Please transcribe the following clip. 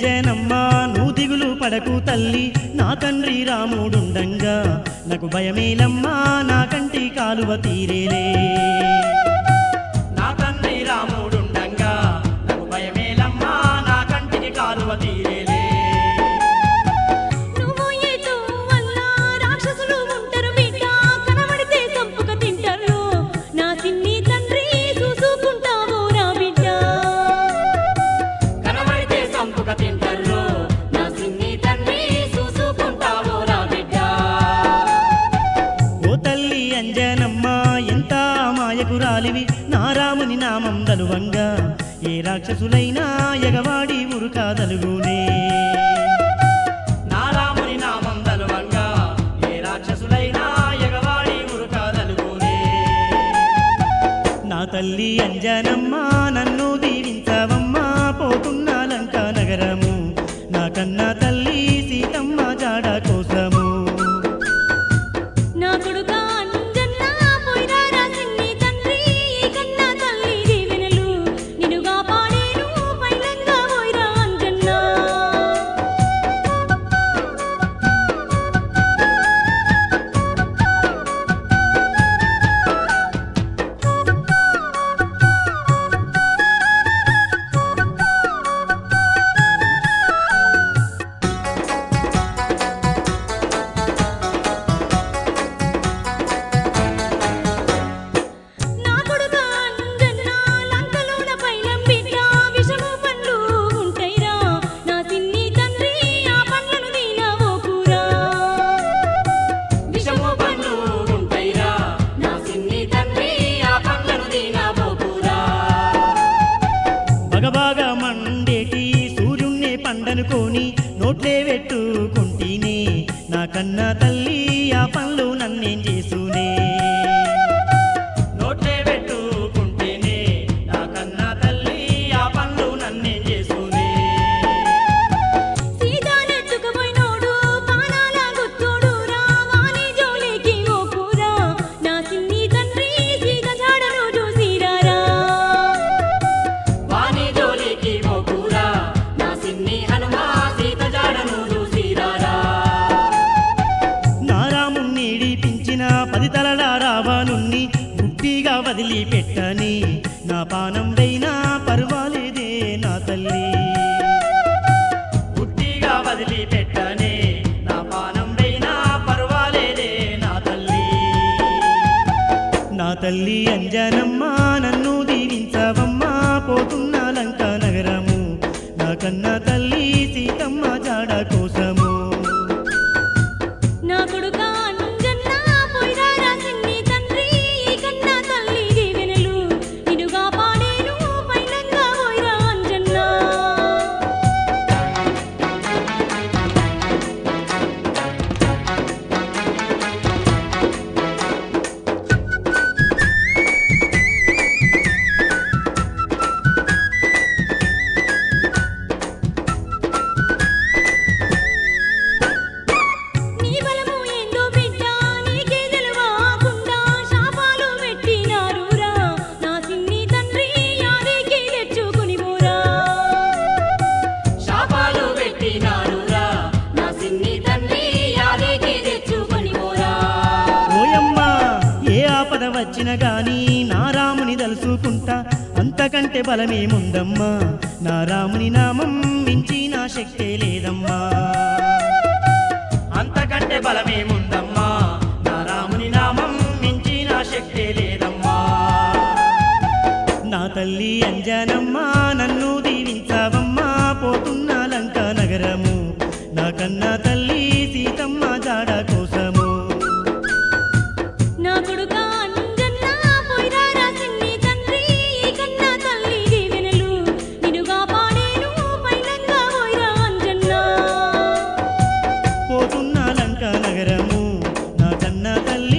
అంజనమ్మా నువ్వు దిగులు పడకు తల్లి నా తండ్రి రాముడుండంగా నాకు భయమేలమ్మా నా కంటి కాలువ తీరేలే నా తండ్రి రాముడుండంగా నాకు భయమేలమ్మా నా కంటికి కాలువ తీరేలే నువ్వు ఏదో వల్ల రాక్షసులు ఉంటారు బిడ్డ కనబడితే చంపుక తింటారు నా సిన్ని తండ్రి చూసుకుంటావు రా బిడ్డ కనబడితే సంపుక తింటారు నా సిన్ని తండ్రి చూసుకుంటావో రా బిడ్డ ఓ తల్లి అంజనమ్మ ఎంత మాయకురాలివి నా రాముని నామం దలువంగా ఏ రాక్షసులైనా ఎగవాడి ఉరుకాదలుగునే నా రాముని నామం దలువంగా ఏ రాక్షసులైనా ఎగవాడి ఉరుకాదలుగునే నా తల్లి అంజనమ్మ నన్ను దీవించవమ్మా పోతున్న లంక నగరము నా కన్నా తల్లి సీతమ్మ జాడ కోసము నా కొడుక అంజన్న పోయిరారా సిన్ని తండ్రి ఈ కన్నా తల్లి దీవెనలు నిన్నుగా పాడేను పైలంగా పోయిరా అంజన్న నా కొడుక అంజన్న లంకలోన పైలం బిడ్డ విషము పండ్లు ఉంటాయిరా నా సిన్ని తండ్రి ఆ పండ్లను తినవో కూరా విషము పండ్లు ఉంటాయిరా నా సిన్ని తండ్రి ఆ పండ్లను తినబోకురా బగబాగా మండేటి సూర్యుణ్ణి పండనుకొని నోట్లే పెట్టుకుంటేనే నా కన్నా తల్లి ఆ పనులు నన్నేం చేసునే నోట్లే పెట్టుకుంటేనే నా కన్నా తల్లి ఆ పనులు నన్నేం చేసునే సీతానెత్తుకుపోయినోడు పానాల గుత్తోడు రావాని జోలికి ఓ కూరా నా సిన్ని తండ్రి సీత జాడను చూసిరారా వాణి జోలికి పోకురా నా సిన్ని హనుమా సీత జాడను చూసిరారా నా రాముణ్ణి ఇడిపించిన పది తలల రావణుణ్ణి గుట్టిగా వదిలిపెట్టని నా పానం వైనా పర్వాలేదే నా తల్లి గుట్టిగా వదిలిపెట్టనే నా పానం వైనా పర్వాలేదే నా తల్లి నా తల్లి అంజనమ్మ నన్ను దీవించవమ్మా పోతున్న లంక నగరము నా కన్నా తల్లి సీతమ్మ జాడ కోసము నా కొడుక అంజన్న పోయిరారా సిన్ని తండ్రి ఈ కన్నా తల్లి దీవెనలు నిన్నుగా పాడేను పైలంగా పోయిరా అంజన్న నీ బలము ఏందో బిడ్డ నీకే తెలవకుండా శాపాలు పెట్టినారురా నా సిన్ని తండ్రి యాదికి తెచ్చుకుని పోరా శాపాలు పెట్టినారురా నా సిన్ని తండ్రి యాదికి తెచ్చుకొని పోరా ఓయమ్మా ఏ ఆపద వచ్చిన గాని నా రాముని దలుసుకుంటా అంతకంటే బలమేముందమ్మా నా రాముని నామం మించి నా శక్తే లేదమ్మా అంతకంటే బలమేముందమ్మా నా రాముని నామం మించి నా శక్తే లేదమ్మా నా తల్లి అంజనమ్మా నన్ను దీవించవమ్మా పోతున్న లంక నగరము నా కన్నా తల్లి సీతమ్మ జాడ కోసము నా కొడుక అంజన్న పోయిరారా సిన్ని తండ్రి ఈ కన్నా తల్లి దీవెనలు నిన్నుగా పాడేను పైలంగా పోయిరా అంజన్న పోతున్న లంక నగరము నా కన్నా తల్లి